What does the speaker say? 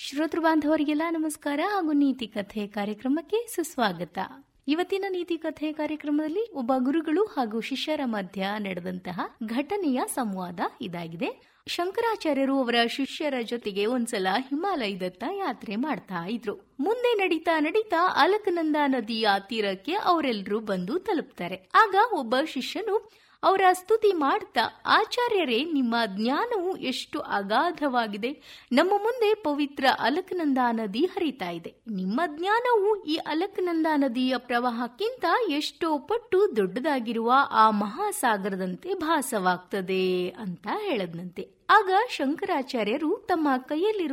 ಶ್ರೋತೃ ಬಾಂಧವರಿಗೆಲ್ಲ ನಮಸ್ಕಾರ ಹಾಗೂ ನೀತಿ ಕಥೆ ಕಾರ್ಯಕ್ರಮಕ್ಕೆ ಸುಸ್ವಾಗತ ಇವತ್ತಿನ ನೀತಿ ಕಥೆ ಕಾರ್ಯಕ್ರಮದಲ್ಲಿ ಒಬ್ಬ ಗುರುಗಳು ಹಾಗೂ ಶಿಷ್ಯರ ಮಧ್ಯ ನಡೆದಂತಹ ಘಟನೆಯ ಸಂವಾದ ಇದಾಗಿದೆ ಶಂಕರಾಚಾರ್ಯರು ಅವರ ಶಿಷ್ಯರ ಜೊತೆಗೆ ಒಂದ್ಸಲ ಹಿಮಾಲಯದತ್ತ ಯಾತ್ರೆ ಮಾಡ್ತಾ ಇದ್ರು ಮುಂದೆ ನಡೀತಾ ನಡೀತಾ ಅಲಕನಂದ ನದಿಯ ತೀರಕ್ಕೆ ಅವರೆಲ್ಲರೂ ಬಂದು ತಲುಪ್ತಾರೆ ಆಗ ಒಬ್ಬ ಶಿಷ್ಯನು ಅವರ ಸ್ತುತಿ ಮಾಡ್ತಾ ಆಚಾರ್ಯರೇ ನಿಮ್ಮ ಜ್ಞಾನವು ಎಷ್ಟು ಅಗಾಧವಾಗಿದೆ ನಮ್ಮ ಮುಂದೆ ಪವಿತ್ರ ಅಲಕನಂದ ನದಿ ಹರಿತಾ ಇದೆ ನಿಮ್ಮ ಜ್ಞಾನವು ಈ ಅಲಕನಂದ ನದಿಯ ಪ್ರವಾಹಕ್ಕಿಂತ ಎಷ್ಟೋ ಪಟ್ಟು ದೊಡ್ಡದಾಗಿರುವ ಆ ಮಹಾಸಾಗರದಂತೆ ಭಾಸವಾಗ್ತದೆ ಅಂತ ಹೇಳದ್ನಂತೆ ಆಗ ಶಂಕರಾಚಾರ್ಯರು ತಮ್ಮ ಕೈಯಲ್ಲಿರುವ